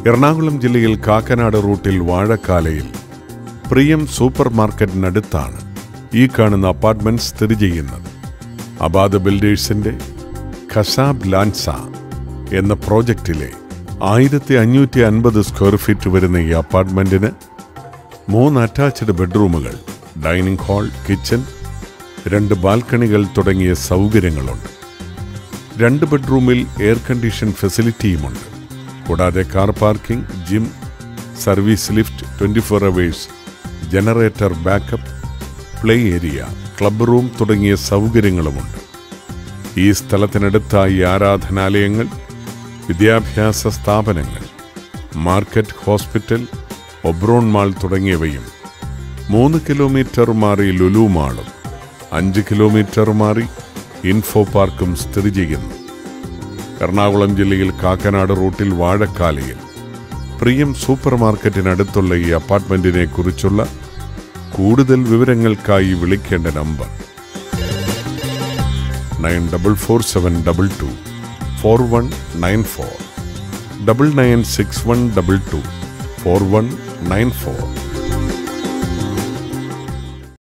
എറണാകുളം ജില്ലയിൽ കാക്കനാട് റൂട്ടിൽ വാഴക്കാലയിൽ പ്രിയം സൂപ്പർ മാർക്കറ്റിനടുത്താണ് ഈ കാണുന്ന അപ്പാർട്ട്മെന്റ് സ്ഥിതി ചെയ്യുന്നത് അബാദ ബിൽഡേഴ്സിന്റെ ഖസാബ് ലാൻസ എന്ന പ്രോജക്റ്റിലെ ആയിരത്തി അഞ്ഞൂറ്റി അൻപത് സ്ക്വയർ ഫീറ്റ് വരുന്ന ഈ അപ്പാർട്ട്മെന്റിന് മൂന്ന് അറ്റാച്ച്ഡ് ബെഡ്റൂമുകൾ ഡൈനിങ് ഹാൾ കിച്ചൺ രണ്ട് ബാൽക്കണികൾ തുടങ്ങിയ സൗകര്യങ്ങളുണ്ട് രണ്ട് ബെഡ്റൂമിൽ എയർ കണ്ടീഷൻ ഫെസിലിറ്റിയുമുണ്ട് കൂടാതെ car parking gym service lift twenty four hours generator backup play area club room തുടങ്ങിയ സൗകര്യങ്ങളുമുണ്ട് ഈ സ്ഥലത്തിനടുത്തായി ആരാധനാലയങ്ങൾ വിദ്യാഭ്യാസ സ്ഥാപനങ്ങൾ മാർക്കറ്റ് ഹോസ്പിറ്റൽ ഒബ്രോൺ മാൾ തുടങ്ങിയവയും മൂന്ന് കിലോമീറ്റർ മാറി ലുലു മാളും അഞ്ച് കിലോമീറ്റർ മാറി ഇൻഫോ പാർക്കും സ്ഥിതി ചെയ്യുന്നു എറണാകുളം ജില്ലയിൽ കാക്കനാട് റൂട്ടിൽ വാഴക്കാലയിൽ പ്രിയം സൂപ്പർ മാർക്കറ്റിനടുത്തുള്ള ഈ അപ്പാർട്ട്മെന്റിനെ കുറിച്ചുള്ള കൂടുതൽ വിവരങ്ങൾക്കായി വിളിക്കേണ്ട number nine double four seven double two four one nine four double nine six one double two four one nine four